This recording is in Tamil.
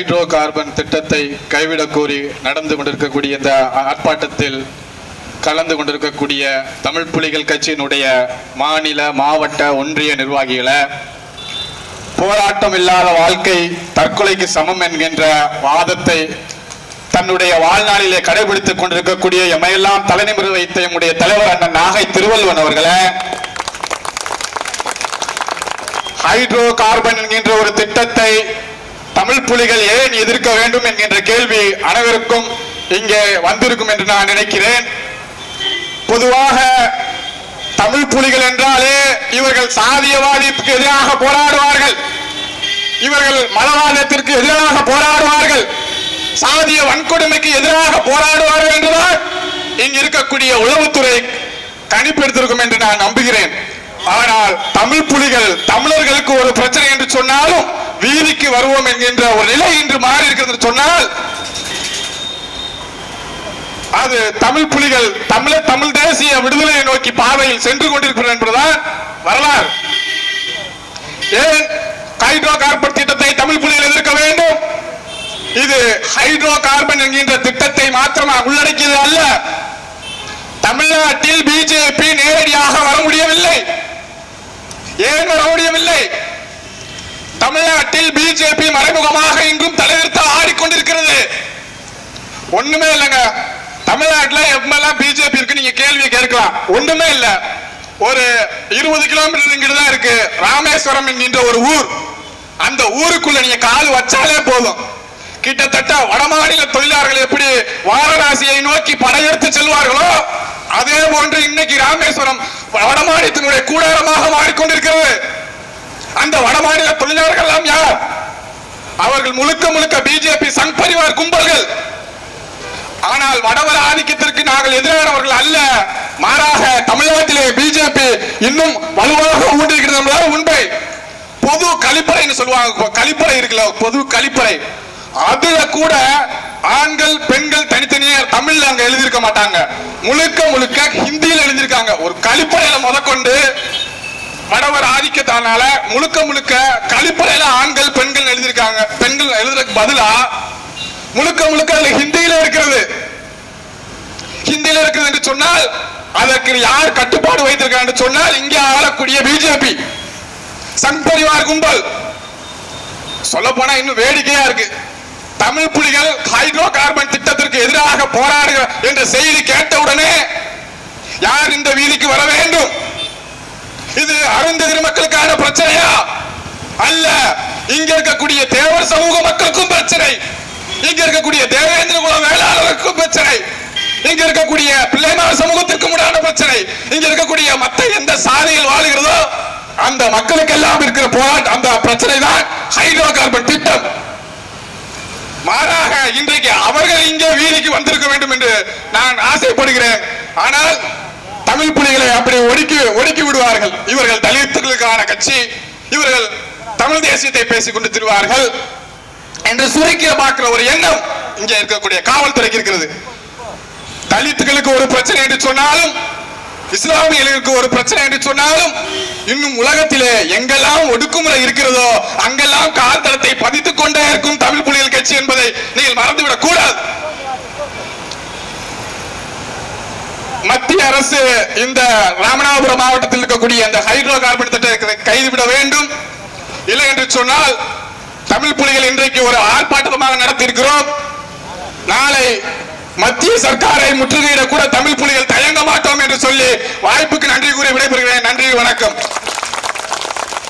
ஹைட்ரோ கார்பன் திட்டத்தை கைவிடக் கோரி நடந்து கொண்டிருக்கக்கூடிய இந்த ஆர்ப்பாட்டத்தில் கலந்து கொண்டிருக்கக்கூடிய தமிழ் புலிகள் கட்சியினுடைய மாநில மாவட்ட ஒன்றிய நிர்வாகிகளை போராட்டம் இல்லாத வாழ்க்கை தற்கொலைக்கு சமம் என்கின்ற வாதத்தை தன்னுடைய வாழ்நாளிலே கடைபிடித்துக் கொண்டிருக்கக்கூடிய எமையெல்லாம் தலைநிமிர வைத்த எம்முடைய தலைவர் அண்ணன் நாகை திருவள்ளுவன் அவர்களே ஹைட்ரோ கார்பன் என்கின்ற ஒரு திட்டத்தை தமிழ் புலிகள் ஏன் எதிர்க்க வேண்டும் என்கின்ற கேள்வி அனைவருக்கும் இங்கே வந்திருக்கும் என்று நான் நினைக்கிறேன் பொதுவாக தமிழ் புலிகள் என்றாலே இவர்கள் சாதியவாதத்திற்கு எதிராக போராடுவார்கள் இவர்கள் மதவாதத்திற்கு எதிராக போராடுவார்கள் சாதிய வன்கொடுமைக்கு எதிராக போராடுவார்கள் என்றுதான் இங்கு இருக்கக்கூடிய உளவுத்துறை கணிப்பெடுத்திருக்கும் என்று நான் நம்புகிறேன் ஆனால் தமிழ் புலிகள் தமிழர்களுக்கு ஒரு பிரச்சனை என்று சொன்னாலும் வீதிக்கு வருவோம் என்கின்ற ஒரு நிலை இன்று மாறி இருக்கிறது என்று சொன்னால் அது தமிழ் புலிகள் தமிழ தமிழ் தேசிய விடுதலையை நோக்கி பாதையில் சென்று கொண்டிருக்கிறது என்பதுதான் வரலாறு ஏன் ஹைட்ரோ கார்பன் திட்டத்தை தமிழ் புலிகள் எதிர்க்க வேண்டும் இது ஹைட்ரோ கார்பன் என்கின்ற திட்டத்தை மாத்திரம் உள்ளடக்கியது அல்ல தமிழ்நாட்டில் பிஜேபி நேரடியாக வர முடியவில்லை ஏன் வர முடியவில்லை தமிழ்நாட்டில் பிஜேபி மறைமுகமாக இன்றும் தலைவிர்த்து ஆடிக்கொண்டிருக்கிறது ஒண்ணுமே இல்லைங்க தமிழ்நாட்டுல எம்எல்லாம் பிஜேபி இருக்கு நீங்க கேள்வி கேட்கலாம் ஒண்ணுமே இல்ல ஒரு இருபது கிலோமீட்டர் இங்கிட்டு தான் இருக்கு ராமேஸ்வரம் என்கின்ற ஒரு ஊர் அந்த ஊருக்குள்ள நீங்க கால் வச்சாலே போதும் கிட்டத்தட்ட வடமாநில தொழிலாளர்கள் எப்படி வாரணாசியை நோக்கி படையெடுத்து செல்வார்களோ அதே போன்று இன்னைக்கு ராமேஸ்வரம் வடமாநிலத்தினுடைய கூடாரமாக மாறிக்கொண்டிருக்கிறது அந்த வடமாநில தொழிலாளர்கள் எல்லாம் யார் அவர்கள் முழுக்க முழுக்க பிஜேபி சங் பரிவார் கும்பல்கள் ஆனால் வடவர ஆதிக்கத்திற்கு நாங்கள் எதிரானவர்கள் அல்ல மாறாக தமிழ்நாட்டிலே பிஜேபி இன்னும் வலுவாக ஊண்டிருக்கிறது என்பதால் உண்மை பொது கழிப்பறைன்னு சொல்லுவாங்க கழிப்பறை இருக்குல்ல பொது கழிப்பறை அதுல கூட ஆண்கள் பெண்கள் தனித்தனியா தமிழ்ல அங்க எழுதியிருக்க மாட்டாங்க முழுக்க முழுக்க ஹிந்தியில எழுதியிருக்காங்க ஒரு கழிப்பறையில முதற்கொண்டு வடவர் ஆதிக்கத்தானால முழுக்க முழுக்க கழிப்பறையில ஆண்கள் பெண்கள் எழுதியிருக்காங்க பெண்கள் எழுதுறதுக்கு பதிலா முழுக்க முழுக்க அதுல ஹிந்தியில இருக்கிறது ஹிந்தியில இருக்கிறது என்று சொன்னால் அதற்கு யார் கட்டுப்பாடு வைத்திருக்காங்க என்று சொன்னால் இங்கே ஆளக்கூடிய பிஜேபி சங் பரிவார் கும்பல் சொல்ல போனா இன்னும் வேடிக்கையா இருக்கு தமிழ் புலிகள் ஹைட்ரோ கார்பன் திட்டத்திற்கு எதிராக போராடுகிற என்ற செய்தி கேட்டவுடனே யார் இந்த வீதிக்கு வர வேண்டும் இது அருந்ததிரி மக்களுக்கான பிரச்சனையா அல்ல இங்க இருக்கக்கூடிய தேவர் சமூக மக்களுக்கும் பிரச்சனை இங்க இருக்கக்கூடிய தேவேந்திர குல வேளாளருக்கும் பிரச்சனை இங்க இருக்கக்கூடிய பிள்ளைமார் சமூகத்திற்கும் உண்டான பிரச்சனை இங்க இருக்கக்கூடிய மத்த எந்த சாதியில் வாழுகிறதோ அந்த மக்களுக்கெல்லாம் இருக்கிற போராட்டம் அந்த பிரச்சனை தான் ஹைட்ரோ கார்பன் திட்டம் மாறாக இன்றைக்கு அவர்கள் இங்கே வீதிக்கு வந்திருக்க வேண்டும் என்று நான் ஆசைப்படுகிறேன் ஆனால் தமிழ் புலிகளை அப்படி ஒடுக்கி ஒடுக்கி விடுவார்கள் இவர்கள் தலித்துகளுக்கான கட்சி இவர்கள் தமிழ் தேசியத்தை பேசிக் கொண்டு திருவார்கள் என்று சுருக்கிய பார்க்கிற ஒரு எண்ணம் இங்கே இருக்கக்கூடிய காவல்துறைக்கு இருக்கிறது தலித்துகளுக்கு ஒரு பிரச்சனை என்று சொன்னாலும் இஸ்லாமியர்களுக்கு ஒரு பிரச்சனை என்று சொன்னாலும் இன்னும் உலகத்திலே எங்கெல்லாம் ஒடுக்குமுறை இருக்கிறதோ அங்கெல்லாம் கால் தளத்தை பதித்துக் கொண்டே இருக்கும் தமிழ் புலிகள் கட்சி என்பதை நீங்கள் மறந்துவிடக் கூடாது மத்திய அரசு இந்த ராமநாதபுரம் மாவட்டத்தில் இருக்கக்கூடிய அந்த ஹைட்ரோ கார்பன் திட்டத்தை கைதுவிட வேண்டும் இல்லை என்று சொன்னால் தமிழ் புலிகள் இன்றைக்கு ஒரு ஆர்ப்பாட்டமாக நடத்தியிருக்கிறோம் நாளை மத்திய சர்க்காரை முற்றுகையிட கூட தமிழ் புலிகள் தயங்க மாட்டோம் என்று சொல்லி வாய்ப்புக்கு நன்றி கூறி விடைபெறுகிறேன் நன்றி வணக்கம்